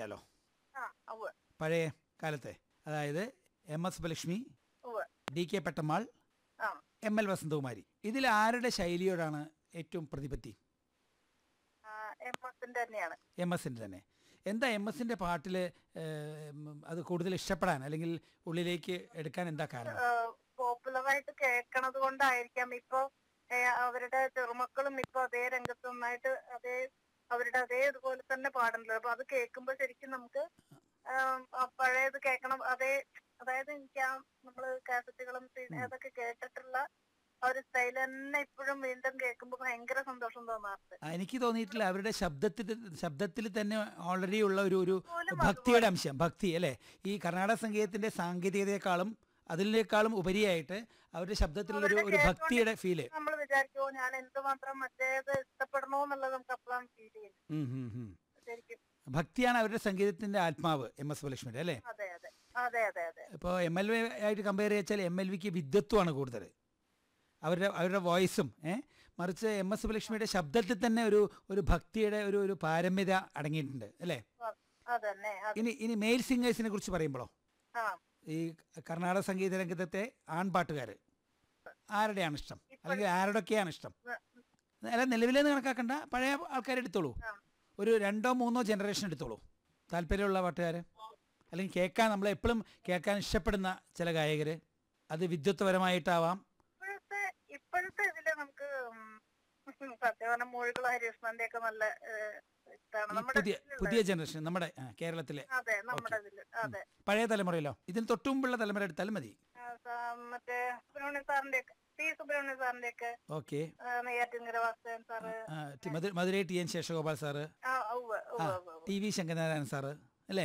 അറിയാലോ ആ ഉവ്വ് പഴയ കാലത്തെ അതായത് എം എസ് സുബ്ബലക്ഷ്മി ഉവ്വ് ഡി കെ പെട്ടമ്മാൾ ആ എം എൽ വസന്തകുമാരി ഇതിൽ ആരുടെ ശൈലിയോടാണ് ഏറ്റവും പ്രതിപത്തി എം എസിന്റെ തന്നെയാണ് എം എസിൻ്റെ തന്നെ എന്താ എം എസിൻ്റെ പാട്ടിൽ അത് കൂടുതൽ ഇഷ്ടപ്പെടാൻ അല്ലെങ്കിൽ ഉള്ളിലേക്ക് എടുക്കാൻ എന്താ കാരണം പോപ്പുലറായിട്ട് കേൾക്കണത് കൊണ്ടായിരിക്കാം ഇപ്പൊ ഏ, അവരുടെ ചെറുമക്കളും ഇപ്പൊ അതേ രംഗത്ത് നന്നായിട്ട് അതേ അവരുടെ അതേ ഇതുപോലെ തന്നെ പാടുന്നുണ്ട് അപ്പൊ അത് കേൾക്കുമ്പോ ശരിക്കും നമുക്ക് ആം, ആ പഴയത് കേൾക്കണം അതേ അതായത് എനിക്ക് ആ നമ്മള് കാസറ്റുകളും സി- അതൊക്കെ കേട്ടിട്ടുള്ള ആ ഒരു സ്റ്റൈൽ തന്നെ ഇപ്പോഴും വീണ്ടും കേൾക്കുമ്പോ ഭയങ്കര സന്തോഷം തോന്നാറുണ്ട് ആ, എനിക്ക് തോന്നിയിട്ടില്ല അവരുടെ ശബ്ദത്തിൽ ശബ്ദത്തിൽ തന്നെ ഓൾറെഡി ഉള്ള ഒരു ഒരു പോലും ഭക്തിയുടെ അംശം ഭക്തി അല്ലേ ഈ കർണാടക സംഗീതത്തിന്റെ സാങ്കേതികതയെക്കാളും അതിനേക്കാളും ഉപരിയായിട്ട് അവരുടെ ശബ്ദത്തിലുള്ള ഒരു ഒരു ഭക്തിയുടെ ഫീല് നമ്മൾ വിചാരിക്കുമോ ഞാൻ എന്തുമാത്രം മറ്റേത് ഇഷ്ടപ്പെടണോ എന്നുള്ളത് നമുക്ക് അപ്പോഴാണ് ഫീൽ ചെയ്യുന്നത് ശരിക്കും ഭക്തിയാണ് അവരുടെ സംഗീതത്തിന്റെ ആത്മാവ് എം എസ് സുബ്ബലക്ഷ്മിയുടെ അല്ലേ അതെ അതെ അതെ അതെ അതെ ഇപ്പോൾ എം എൽ വി ആയിട്ട് കമ്പയർ ചെയ്താൽ എം എൽ വിക്ക് വിദ്വത്വമാണ് കൂടുതൽ അവരുടെ അവരുടെ വോയിസും ഏ മറിച്ച് എം എസ് സുബ്ബലക്ഷ്മിയുടെ ശബ്ദത്തിൽ തന്നെ ഒരു ഒരു ഭക്തിയുടെ ഒരു ഒരു പാരമ്യത അടങ്ങിയിട്ടുണ്ട് അല്ലേ അ- അതന്നെ അത് ഇനി ഇനി മെയിൽ സിംഗേഴ്സിനെ കുറിച്ച് പറയുമ്പോഴോ ആ ഈ കർണാടക സംഗീത രംഗത്തെ ആൺപാട്ടുകാർ ആരുടെയാണ് ഇഷ്ടം അല്ലെങ്കിൽ ആരുടെയൊക്കെയാണ് ഇഷ്ടം അല്ല നിലവിലെന്ന് കണക്കാക്കണ്ട പഴയ ആൾക്കാരെ എടുത്തോളൂ ആ. ഒരു രണ്ടോ മൂന്നോ ജനറേഷൻ എടുത്തോളൂ താല്പര്യമുള്ള പാട്ടുകാർ അല്ലെങ്കിൽ കേൾക്കാൻ നമ്മൾ എപ്പോഴും കേൾക്കാൻ ഇഷ്ടപ്പെടുന്ന ചില ഗായകർ അത് വിദ്വത്വപരമായിട്ടാവാം ഇപ്പോഴത്തെ ഇപ്പോഴത്തെ ഇതില് നമുക്ക് ഉം സത്യവാന മൂഴികൾ ഹരികൃഷ്ണന്റെ ഒക്കെ നല്ല ഏഹ്, ഇതാണ് ഈ നമ്മുടെ പുതിയ ഇതിലുള്ള- പുതിയ ജനറേഷൻ നമ്മുടെ ആ, കേരളത്തിലെ അതെ നമ്മുടെ ഇതില് അതെ പഴയ തലമുറയിലോ ഇതിന് തൊട്ടുമുമ്പുള്ള തലമുറ എടുത്താലും മതി ആ, സ- മറ്റേ സുബ്രഹ്മണ്യ സാറിന്റെ ഒക്കെ ടി സുബ്രഹ്മണ്യ സാറിന്റെ ഒക്കെ okay Neyyattinkara Vasudevan sir Madurai T N Seshagopal sir ആ ഉവ്വ് ആ ഉവ്വ് ഉവ്വ് ടി വി ശങ്കരനാരായണൻ സാറ് അല്ലേ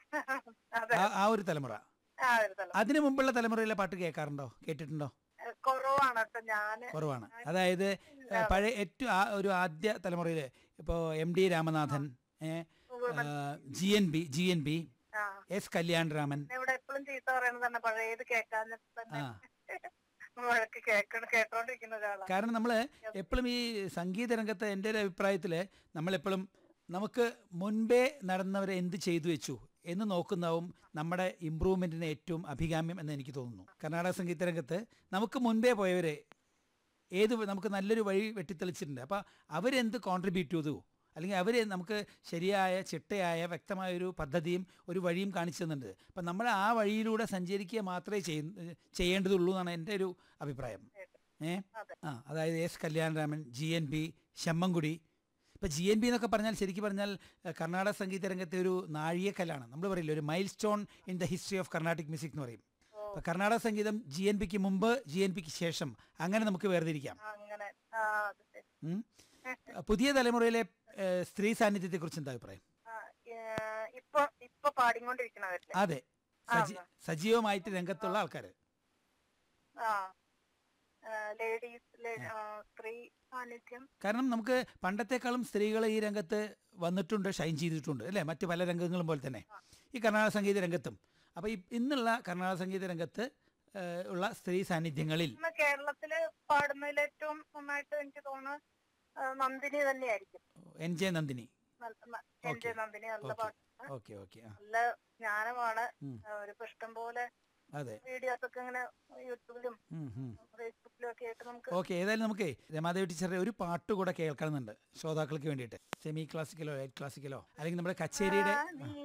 അതെ ആ ആ ഒരു തലമുറ ആ ഒരു തലം അതിനു മുമ്പുള്ള തലമുറയിലെ പാട്ട് കേൾക്കാറുണ്ടോ കേട്ടിട്ടുണ്ടോ ഏഹ്, കുറവാണ് കേട്ടോ ഞാന് കുറവാണ് അതായത് ഏ, പഴയ ഏറ്റവും ആ ഒരു ആദ്യ തലമുറയിൽ ഇപ്പോൾ എം ഡി രാമനാഥൻ ജി എൻ ബി ജി എൻ ബി ആ എസ് കല്യാൺ രാമൻ ഇവിടെ എപ്പോഴും ചീത്ത പറയുന്നത് തന്നെ പഴയത് കേൾക്കാൻ തന്നെ ആ. വഴക്ക് കേൾക്കണം കേട്ടോണ്ടിരിക്കുന്ന ഒരാളാണ് കാരണം നമ്മൾ എപ്പോഴും ഈ സംഗീത രംഗത്ത് എൻ്റെ ഒരു അഭിപ്രായത്തിൽ നമ്മളെപ്പോഴും നമുക്ക് മുൻപേ നടന്നവരെ എന്ത് ചെയ്തു വെച്ചു എന്ന് നോക്കുന്നതാവും നമ്മുടെ ഇമ്പ്രൂവ്മെൻറ്റിന് ഏറ്റവും അഭികാമ്യം എന്ന് എനിക്ക് തോന്നുന്നു കർണാടക സംഗീത രംഗത്ത് നമുക്ക് മുൻപേ പോയവരെ ഏത് വ- നമുക്ക് നല്ലൊരു വഴി വെട്ടിത്തെളിച്ചിട്ടുണ്ട് അപ്പോൾ അവരെന്ത് കോൺട്രിബ്യൂട്ട് ചെയ്തു അല്ലെങ്കിൽ അവർ നമുക്ക് ശരിയായ ചിട്ടയായ വ്യക്തമായ ഒരു പദ്ധതിയും ഒരു വഴിയും കാണിച്ചു തന്നിട്ടുണ്ട് അപ്പം നമ്മൾ ആ വഴിയിലൂടെ സഞ്ചരിക്കുക മാത്രമേ ചെയ്യു ചെയ്യേണ്ടതുള്ളൂ എന്നാണ് എൻ്റെ ഒരു അഭിപ്രായം ഏ അതെ. ആ അതായത് എസ് കല്യാണരാമൻ ജി എൻ ബി ശമ്മൻകുടി ഇപ്പം ജി എൻ ബി എന്നൊക്കെ പറഞ്ഞാൽ ശരിക്കും പറഞ്ഞാൽ ഏഹ്, കർണാടക സംഗീത രംഗത്തെ ഒരു നാഴികക്കല്ലാണ് നമ്മൾ പറയില്ല ഒരു milestone in the history of Carnatic music എന്ന് പറയും അപ്പം കർണാടക സംഗീതം ജി എൻ പിക്ക് മുമ്പ് ജി എൻ പിക്ക് ശേഷം അങ്ങനെ നമുക്ക് വേർതിരിക്കാം അങ്ങനെ ആ അത് ശരി ഉം. പുതിയ തലമുറയിലെ ഏഹ്, സ്ത്രീ സാന്നിധ്യത്തെക്കുറിച്ച് എന്താ അഭിപ്രായം ആ, ഏഹ്, ഇപ്പൊ ഇപ്പൊ പാടിക്കൊണ്ടിരിക്കണവരില്ലേ അതെ സജി സജീവമായിട്ട് രംഗത്തുള്ള ആൾക്കാർ ആ ലേഡീസ് സ്ത്രീ സാന്നിധ്യം കാരണം നമുക്ക് പണ്ടത്തെക്കാളും സ്ത്രീകൾ ഈ രംഗത്ത് വന്നിട്ടുണ്ട് ഷൈൻ ചെയ്തിട്ടുണ്ട് അല്ലേ മറ്റ് പല രംഗങ്ങളും പോലെ തന്നെ ഈ കർണാടക സംഗീത രംഗത്തും അപ്പോൾ ഈ ഇന്നുള്ള കർണാടക സംഗീത രംഗത്ത് ഏഹ്, ഉള്ള സ്ത്രീ സാന്നിധ്യങ്ങളിൽ ഇന്ന് കേരളത്തില് പാടുന്നതിൽ ഏറ്റവും നന്നായിട്ട് എനിക്ക് തോന്നുന്നു ആ, നന്ദിനി തന്നെയായിരിക്കും എൻ ജെ നന്ദിനി നല്ല- ന- എൻ ജെ നന്ദിനി നല്ല പാട്ട് ഓക്കെ ഓക്കെ ആ നല്ല ജ്ഞാനമാണ് ആ, ഒരു ഇഷ്ടം പോലെ അതെ വീഡിയോസ് ഒക്കെ ഇങ്ങനെ യൂട്യൂബിലും ഉം, ഉം. ഫേസ്ബുക്കിലും ഒക്കെ ആയിട്ട് നമുക്ക് ഓക്കെ ഏതായാലും നമുക്ക് രമാദേവി ടീച്ചറുടെ ഒരു പാട്ട് കൂടെ കേൾക്കണമെന്നുണ്ട് ശ്രോതാക്കൾക്ക് വേണ്ടിയിട്ട് സെമി ക്ലാസിക്കലോ ലൈറ്റ് ക്ലാസിക്കലോ അല്ലെങ്കിൽ നമ്മുടെ കച്ചേരിയുടെ നീ